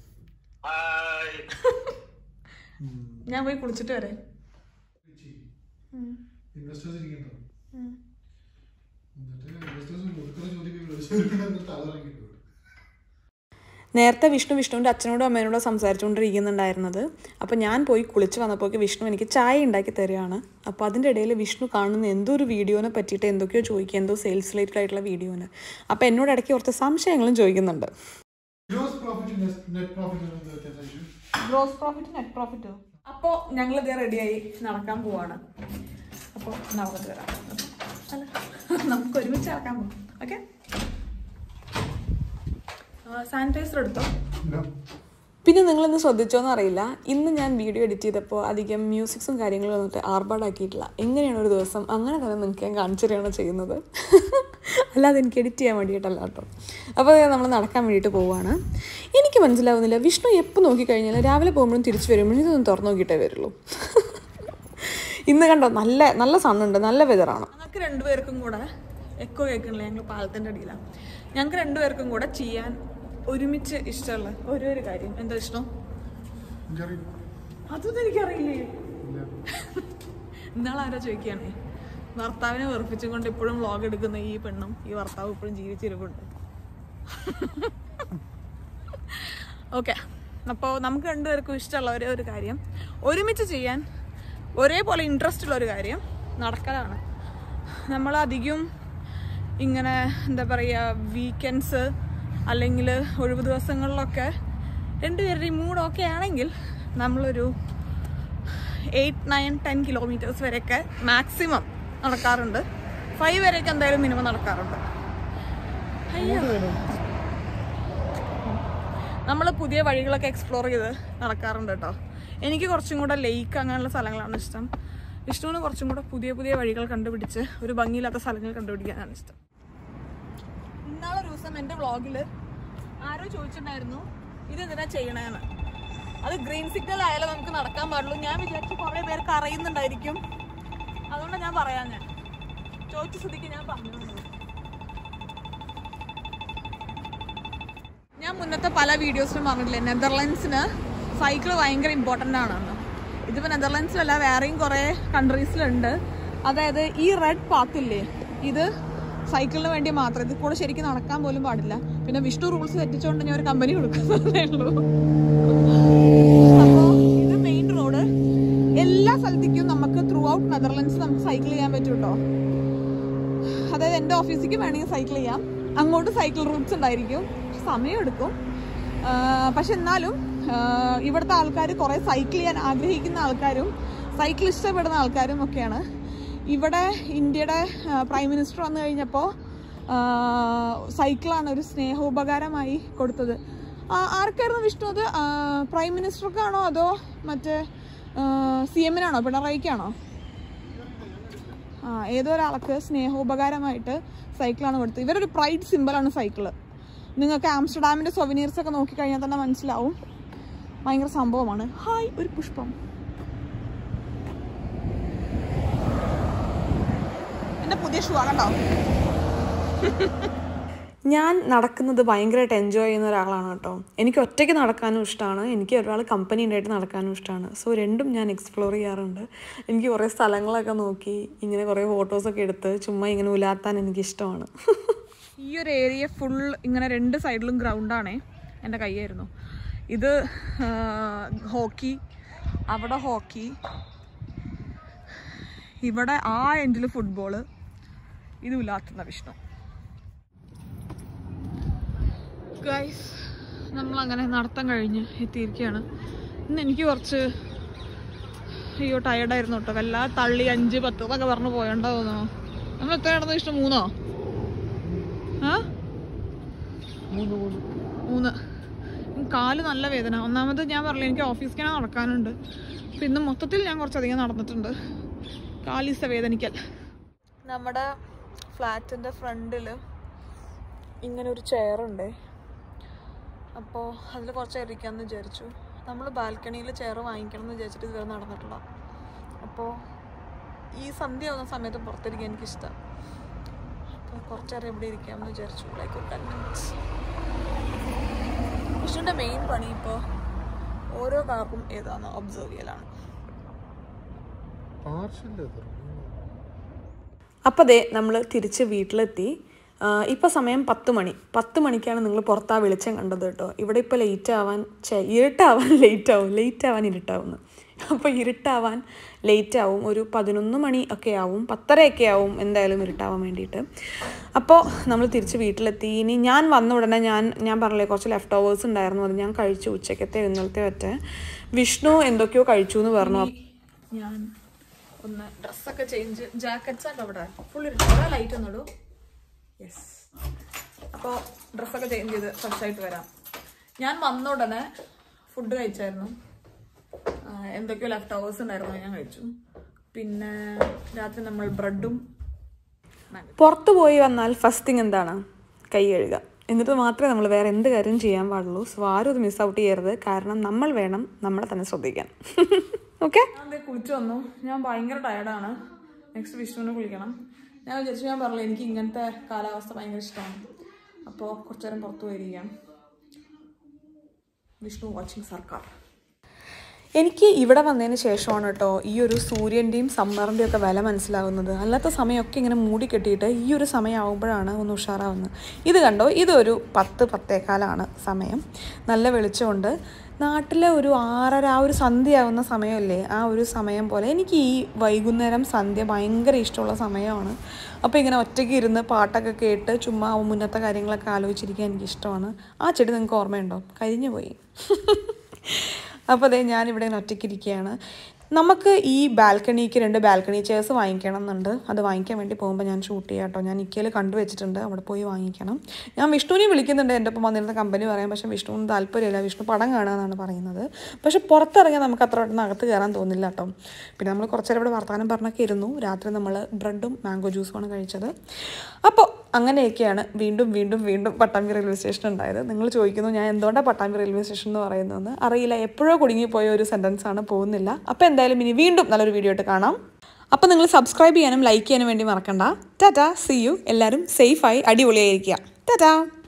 ഞാൻ പോയി കുളിച്ചിട്ട് വരാം ഇൻവെസ്റ്റേഴ്സ് ഇരിക്കണ്ടോ എന്നിട്ട് ഇൻവെസ്റ്റേഴ്സ് കൊടുക്കുന്ന ചോദ്യം തലറങ്ങിട്ടു നേരത്തെ വിഷ്ണു വിഷ്ണുവിൻ്റെ അച്ഛനോടും അമ്മേനോടും സംസാരിച്ചുകൊണ്ടിരിക്കുന്നുണ്ടായിരുന്നത് അപ്പോൾ ഞാൻ പോയി കുളിച്ച് വന്നപ്പോഴേക്ക് വിഷ്ണു എനിക്ക് ചായ ഉണ്ടാക്കി തരികയാണ് അപ്പോൾ അതിൻ്റെ ഇടയിൽ വിഷ്ണു കാണുന്ന എന്തോ ഒരു വീഡിയോനെ പറ്റിയിട്ട് എന്തൊക്കെയോ ചോദിക്കുക എന്തോ സെയിൽസ് റിലേറ്റഡ് ആയിട്ടുള്ള വീഡിയോന് അപ്പോൾ എന്നോട് ഇടയ്ക്ക് കുറച്ച് സംശയങ്ങളും ചോദിക്കുന്നുണ്ട് ഗ്രോസ് പ്രോഫിറ്റ് നെറ്റ് പ്രോഫിറ്റ് വ്യത്യാസം ഗ്രോസ് പ്രോഫിറ്റ് നെറ്റ് പ്രോഫിറ്റോ അപ്പോൾ ഞങ്ങൾ ഇതേ റെഡിയായി നടക്കാൻ പോവാണ് അപ്പോൾ നടന്നിട്ട് വരാം അല്ല നമുക്ക് ഒരുമിച്ച് നടക്കാൻ പോകാം ഓക്കെ സാനിറ്റൈസർ എടുത്തോ പിന്നെ നിങ്ങളിന്ന് ശ്രദ്ധിച്ചോന്ന് അറിയില്ല ഇന്ന് ഞാൻ വീഡിയോ എഡിറ്റ് ചെയ്തപ്പോൾ അധികം മ്യൂസിക്സും കാര്യങ്ങളും വന്നിട്ട് ആർഭാടാക്കിയിട്ടില്ല എങ്ങനെയാണ് ഒരു ദിവസം അങ്ങനെ തന്നെ നിങ്ങൾക്ക് ഞാൻ കാണിച്ചു തരികയാണ് ചെയ്യുന്നത് അല്ലാതെ എനിക്ക് എഡിറ്റ് ചെയ്യാൻ വേണ്ടിയിട്ടല്ല കേട്ടോ അപ്പോൾ നമ്മൾ നടക്കാൻ വേണ്ടിയിട്ട് പോവുകയാണ് എനിക്ക് മനസ്സിലാവുന്നില്ല വിഷ്ണു എപ്പോൾ നോക്കിക്കഴിഞ്ഞാൽ രാവിലെ പോകുമ്പോഴും തിരിച്ചു വരുമ്പോഴും ഇതൊന്നും തുറന്നു നോക്കിയിട്ടേ വരുള്ളൂ ഇന്ന് കണ്ടോ നല്ല നല്ല സണ്ണുണ്ട് നല്ല വെതറാണ് ഞങ്ങൾക്ക് രണ്ടുപേർക്കും കൂടെ എക്കോ കേൾക്കണില്ല ഞങ്ങൾ പാലത്തിൻ്റെ അടിയിലാണ് ഞങ്ങൾക്ക് രണ്ടുപേർക്കും കൂടെ ചെയ്യാൻ ഒരുമിച്ച് ഇഷ്ടമുള്ള ഒരേ ഒരു കാര്യം എന്താ ഇഷ്ടം എനിക്കറിയില്ല അതൊന്നും എനിക്കറിയില്ലേ ഇല്ല ഇന്നാൾ ആരോ ചോദിക്കുകയാണേ ഭർത്താവിനെ വെറുപ്പിച്ചും കൊണ്ട് ഇപ്പോഴും വ്ളോഗ് എടുക്കുന്ന ഈ പെണ്ണും ഈ ഭർത്താവ് ഇപ്പോഴും ജീവിച്ചിരിപ്പുണ്ട് ഓക്കെ അപ്പോൾ നമുക്ക് രണ്ടുപേർക്കും ഇഷ്ടമുള്ള ഒരേ ഒരു കാര്യം ഒരുമിച്ച് ചെയ്യാൻ ഒരേപോലെ ഇൻട്രസ്റ്റ് ഉള്ള ഒരു കാര്യം നടക്കലാണ് നമ്മൾ അധികം ഇങ്ങനെ എന്താ പറയുക വീക്കെൻഡ്സ് അല്ലെങ്കിൽ ഒഴിവ് ദിവസങ്ങളിലൊക്കെ രണ്ടുപേരുടെയും മൂഡൊക്കെ ആണെങ്കിൽ നമ്മളൊരു എയ്റ്റ് നയൻ ടെൻ കിലോമീറ്റേഴ്സ് വരെയൊക്കെ മാക്സിമം നടക്കാറുണ്ട് ഫൈവ് വരെയൊക്കെ എന്തായാലും മിനിമം നടക്കാറുണ്ട് അയ്യോ നമ്മൾ പുതിയ വഴികളൊക്കെ എക്സ്പ്ലോർ ചെയ്ത് നടക്കാറുണ്ട് കേട്ടോ എനിക്ക് കുറച്ചും കൂടെ ലേക്ക് അങ്ങനെയുള്ള സ്ഥലങ്ങളാണ് ഇഷ്ടം വിഷ്ണുവിന് കുറച്ചും കൂടെ പുതിയ പുതിയ വഴികൾ കണ്ടുപിടിച്ച് ഒരു ഭംഗിയില്ലാത്ത സ്ഥലങ്ങൾ കണ്ടുപിടിക്കാനാണ് ഇഷ്ടം ഇന്നാളൊരു ദിവസം എൻ്റെ വ്ളോഗിൽ ആരോ ചോദിച്ചിട്ടുണ്ടായിരുന്നു ഇത് എന്തിനാ ചെയ്യണേന്ന് അത് ഗ്രീൻ സിഗ്നൽ ആയാലും നമുക്ക് നടക്കാൻ പാടുള്ളൂ ഞാൻ വിചാരിച്ചു കുറേ പേർക്ക് അറിയുന്നുണ്ടായിരിക്കും അതുകൊണ്ടാണ് ഞാൻ പറയാൻ ഞാൻ ചോദിച്ച സ്ഥിതിക്ക് ഞാൻ പറഞ്ഞു ഞാൻ മുന്നത്തെ പല വീഡിയോസിലും പറഞ്ഞിട്ടില്ലേ നെതർലാൻഡ്സിന് സൈക്കിൾ ഭയങ്കര ഇമ്പോർട്ടൻ്റ് ആണെന്ന് ഇതിപ്പോൾ നെതർലാൻഡ്സിലല്ല വേറെയും കുറേ കൺട്രീസിലുണ്ട് അതായത് ഈ റെഡ് പാത്തില്ലേ ഇത് സൈക്കിളിന് വേണ്ടി മാത്രം ഇത് കൂടെ ശരിക്കും നടക്കാൻ പോലും പാടില്ല പിന്നെ വിഷ്ണു റൂൾസ് തെറ്റിച്ചുകൊണ്ട് ഞാൻ ഒരു കമ്പനി കൊടുക്കുന്നതേ ഉള്ളൂ അപ്പോൾ ഇത് മെയിൻ റോഡ് എല്ലാ സ്ഥലത്തേക്കും നമുക്ക് ത്രൂ ഔട്ട് നെതർലാൻഡ്സ് നമുക്ക് സൈക്കിൾ ചെയ്യാൻ പറ്റും കേട്ടോ അതായത് എൻ്റെ ഓഫീസിലേക്ക് വേണമെങ്കിൽ സൈക്കിൾ ചെയ്യാം അങ്ങോട്ട് സൈക്കിൾ റൂട്ട്സ് ഉണ്ടായിരിക്കും സമയം എടുക്കും പക്ഷെ എന്നാലും ആ, ഇവിടുത്തെ ആൾക്കാർ കുറേ സൈക്കിൾ ചെയ്യാൻ ആഗ്രഹിക്കുന്ന ആൾക്കാരും സൈക്കിൾ ഇഷ്ടപ്പെടുന്ന ആൾക്കാരും ഒക്കെയാണ് ഇവിടെ ഇന്ത്യയുടെ പ്രൈം മിനിസ്റ്റർ വന്നു കഴിഞ്ഞപ്പോൾ സൈക്കിളാണ് ഒരു സ്നേഹോപകാരമായി കൊടുത്തത് ആ, ആർക്കായിരുന്നു വിഷ്ണു അത് ആ, പ്രൈം മിനിസ്റ്റർക്കാണോ അതോ മറ്റേ സി എമ്മിനാണോ പിണറായിക്കാണോ ആ ഏതോ ഒരാൾക്ക് സ്നേഹോപകാരമായിട്ട് സൈക്കിളാണ് കൊടുത്തത് ഇവരൊരു പ്രൈഡ് സിമ്പിളാണ് സൈക്കിള് നിങ്ങൾക്ക് ആംസ്റ്റർഡാമിൻ്റെ സൊവനീർസ് ഒക്കെ നോക്കിക്കഴിഞ്ഞാൽ തന്നെ മനസ്സിലാവും ഭയങ്കര സംഭവമാണ് ഹായ് ഒരു പുഷ്പം എൻ്റെ പുതിയ ഷൂ കണ്ടോ ഞാൻ നടക്കുന്നത് ഭയങ്കരമായിട്ട് എൻജോയ് ചെയ്യുന്ന ഒരാളാണ് കേട്ടോ എനിക്ക് ഒറ്റയ്ക്ക് നടക്കാനും ഇഷ്ടമാണ് എനിക്ക് ഒരാൾ കമ്പനി ഉണ്ടായിട്ട് നടക്കാനും ഇഷ്ടമാണ് സോ രണ്ടും ഞാൻ എക്സ്പ്ലോർ ചെയ്യാറുണ്ട് എനിക്ക് കുറേ സ്ഥലങ്ങളൊക്കെ നോക്കി ഇങ്ങനെ കുറേ ഫോട്ടോസൊക്കെ എടുത്ത് ചുമ്മാ ഇങ്ങനെ ഉലാത്താൻ എനിക്കിഷ്ടമാണ് ഈ ഒരു ഏരിയ ഫുൾ ഇങ്ങനെ രണ്ട് സൈഡിലും ഗ്രൗണ്ടാണേ എൻ്റെ കൈയായിരുന്നു ഇത് ഹോക്കി അവിടെ ഹോക്കി ഇവിടെ ആ എൻഡിൽ ഫുട്ബോള് ഇത് ഉലാത്തുന്ന വിഷ്ണു ഗൈസ് നമ്മളങ്ങനെ നടത്തം കഴിഞ്ഞ് എത്തിയിരിക്കുകയാണ് ഇന്ന് എനിക്ക് കുറച്ച് അയ്യോ ടയർഡായിരുന്നു കേട്ടോ വല്ല തള്ളി അഞ്ച് പത്ത് എന്നൊക്കെ പറഞ്ഞു പോയണ്ടോ തോന്നുന്നു നമ്മൾ എത്ര നടന്നു ഇഷ്ടം മൂന്നോ ആ മൂന്ന് ഉം, കാല് നല്ല വേദന ഒന്നാമത് ഞാൻ പറഞ്ഞില്ല എനിക്ക് ഓഫീസിൽ നടക്കാനുണ്ട് അപ്പം ഇന്ന് മൊത്തത്തിൽ ഞാൻ കുറച്ചധികം നടന്നിട്ടുണ്ട് കാലിസ വേദനിക്കൽ നമ്മുടെ ഫ്ലാറ്റിൻ്റെ ഫ്രണ്ടിൽ ഇങ്ങനെ ഒരു ചെയറുണ്ട് അപ്പോൾ അതിൽ കുറച്ച് ഇരിക്കാമെന്ന് വിചാരിച്ചു നമ്മൾ ബാൽക്കണിയിൽ ചെയർ വാങ്ങിക്കണം എന്ന് വിചാരിച്ചിട്ട് ഇതുവരെ നടന്നിട്ടില്ല അപ്പോൾ ഈ സന്ധ്യ ആവുന്ന സമയത്ത് പുറത്തിരിക്കാൻ എനിക്കിഷ്ടം അപ്പോൾ കുറച്ചേരം ഇവിടെ ഇരിക്കാമെന്ന് വിചാരിച്ചു ലൈക്ക് ഒരു ടെൻ മിനിറ്റ്സ് വിഷ്ണുവിൻ്റെ മെയിൻ പണി ഇപ്പോൾ ഓരോ കാർക്കും ഏതാണെന്ന് ഒബ്സർവ് ചെയ്യലാണ് പാർഷ്യൽ അപ്പോൾ ദേ നമ്മൾ തിരിച്ച് വീട്ടിലെത്തി ഇപ്പോൾ സമയം പത്ത് മണി പത്ത് മണിക്കാണ് നിങ്ങൾ പുറത്താ വെളിച്ചം കണ്ടത് കേട്ടോ ഇവിടെ ഇപ്പോൾ ലേറ്റ് ആവാൻ ചെ ഇരുട്ടാവാൻ ലേറ്റ് ആവും ലേറ്റ് ആവാൻ ഇരുട്ടാവുന്നു അപ്പോൾ ഇരുട്ടാവാൻ ലേറ്റ് ആവും ഒരു പതിനൊന്ന് മണി ഒക്കെ ആവും പത്തരയൊക്കെ ആവും എന്തായാലും ഇരുട്ടാവാൻ വേണ്ടിയിട്ട് അപ്പോൾ നമ്മൾ തിരിച്ച് വീട്ടിലെത്തി ഇനി ഞാൻ വന്ന ഉടനെ ഞാൻ ഞാൻ പറഞ്ഞില്ലേ കുറച്ച് ലെഫ്റ്റ് ഓവേഴ്സ് ഉണ്ടായിരുന്നു അത് ഞാൻ കഴിച്ചു ഉച്ചക്കത്തെ ഇന്നലത്തെ ഒറ്റ വിഷ്ണു എന്തൊക്കെയോ കഴിച്ചു എന്ന് പറഞ്ഞു ഞാൻ ഒന്ന് ഡ്രസ്സൊക്കെ ചേഞ്ച് ജാക്കറ്റ്സ് ഒക്കെ അവിടെ ഫുൾ ഇരുട്ടാ ലൈറ്റ് ഒന്നിടൂ യെസ് അപ്പോൾ ഡ്രസ്സൊക്കെ ചേഞ്ച് ചെയ്ത് ഫ്രഷ് ആയിട്ട് വരാം ഞാൻ വന്ന ഉടനെ ഫുഡ് കഴിച്ചായിരുന്നു ആ, എന്തൊക്കെയോ ലെഫ്റ്റ് ഓവേഴ്സ് ഉണ്ടായിരുന്നു അത് ഞാൻ കഴിച്ചു പിന്നെ രാത്രി നമ്മൾ ബ്രെഡും പുറത്തു പോയി വന്നാൽ ഫസ്റ്റ് തിങ് എന്താണ് കൈ കഴുകുക എന്നിട്ട് മാത്രമേ നമ്മൾ വേറെ എന്ത് കാര്യം ചെയ്യാൻ പാടുള്ളൂ സോ ആരും ഇത് മിസ് ഔട്ട് ചെയ്യരുത് കാരണം നമ്മൾ വേണം നമ്മളെ തന്നെ ശ്രദ്ധിക്കാൻ ഓക്കെ ഞാൻ കുളിച്ചു വന്നു ഞാൻ ഭയങ്കര ടയർഡാണ് നെക്സ്റ്റ് വിഷ്ണുവിനെ കുളിക്കണം ഞാൻ വിചാരിച്ചു ഞാൻ പറഞ്ഞില്ല എനിക്ക് ഇങ്ങനത്തെ കാലാവസ്ഥ ഭയങ്കര ഇഷ്ടമാണ് അപ്പോൾ കുറച്ചു നേരം പുറത്തു പോയിരിക്കാം വിഷ്ണു വാച്ചിങ് സർക്കാർ എനിക്ക് ഇവിടെ വന്നതിന് ശേഷമാണ് കേട്ടോ ഈ ഒരു സൂര്യൻ്റെയും സമ്മറിൻ്റെയും ഒക്കെ വില മനസ്സിലാവുന്നത് അല്ലാത്ത സമയമൊക്കെ ഇങ്ങനെ മൂടി കെട്ടിയിട്ട് ഈ ഒരു സമയമാകുമ്പോഴാണ് ഒന്ന് ഉഷാറാവുന്നത് ഇത് കണ്ടോ ഇതൊരു പത്ത് പത്തേക്കാലാണ് സമയം നല്ല വെളിച്ചമുണ്ട് നാട്ടിലെ ഒരു ആറര ആ ഒരു സന്ധ്യയാവുന്ന സമയമല്ലേ ആ ഒരു സമയം പോലെ എനിക്ക് ഈ വൈകുന്നേരം സന്ധ്യ ഭയങ്കര ഇഷ്ടമുള്ള സമയമാണ് അപ്പോൾ ഇങ്ങനെ ഒറ്റയ്ക്ക് ഇരുന്ന് പാട്ടൊക്കെ കേട്ട് ചുമ്മാ മുന്നത്തെ കാര്യങ്ങളൊക്കെ ആലോചിച്ചിരിക്കാൻ എനിക്കിഷ്ടമാണ് ആ ചെടി നിങ്ങൾക്ക് ഓർമ്മയുണ്ടോ കരിഞ്ഞു പോയി അപ്പോൾ അതെ ഞാനിവിടെ ഇങ്ങനെ ഒറ്റയ്ക്കിരിക്കുകയാണ് നമുക്ക് ഈ ബാൽക്കണിക്ക് രണ്ട് ബാൽക്കണി ചെയർസ് വാങ്ങിക്കണം എന്നുണ്ട് അത് വാങ്ങിക്കാൻ വേണ്ടി പോകുമ്പോൾ ഞാൻ ഷൂട്ട് ചെയ്യാം കേട്ടോ ഞാൻ ഇക്കയിൽ കണ്ടുവച്ചിട്ടുണ്ട് അവിടെ പോയി വാങ്ങിക്കണം ഞാൻ വിഷ്ണുവിനെ വിളിക്കുന്നുണ്ട് എൻ്റെ ഒപ്പം വന്നിരുന്ന കമ്പനി പറയാം പക്ഷേ വിഷ്ണുവിന് താല്പര്യമില്ല വിഷ്ണു പടം കാണുകയെന്നാണ് പറയുന്നത് പക്ഷെ പുറത്തിറങ്ങിയാൽ നമുക്ക് അത്ര പെട്ടെന്ന് അകത്ത് കയറാൻ തോന്നില്ല കേട്ടോ പിന്നെ നമ്മൾ കുറച്ചേരം ഇവിടെ വർത്തമാനം പറഞ്ഞൊക്കെ ഇരുന്നു രാത്രി നമ്മൾ ബ്രെഡും മാംഗോ ജ്യൂസുമാണ് കഴിച്ചത് അപ്പോൾ അങ്ങനെയൊക്കെയാണ് വീണ്ടും വീണ്ടും വീണ്ടും പട്ടാമ്പി റെയിൽവേ സ്റ്റേഷൻ ഉണ്ടായത് നിങ്ങൾ ചോദിക്കുന്നു ഞാൻ എന്തുകൊണ്ടാണ് പട്ടാമ്പി റെയിൽവേ സ്റ്റേഷൻ എന്ന് പറയുന്നതെന്ന് അറിയില്ല എപ്പോഴോ കുടുങ്ങിപ്പോയ ഒരു സെൻറ്റൻസ് ആണ് പോകുന്നില്ല അപ്പോൾ എന്തായാലും ഇനി വീണ്ടും നല്ലൊരു വീഡിയോ ആയിട്ട് കാണാം അപ്പോൾ നിങ്ങൾ സബ്സ്ക്രൈബ് ചെയ്യാനും ലൈക്ക് ചെയ്യാനും വേണ്ടി മറക്കണ്ട ടാറ്റാ സി യു എല്ലാവരും സേഫായി അടിപൊളിയായിരിക്കുക ടാറ്റാ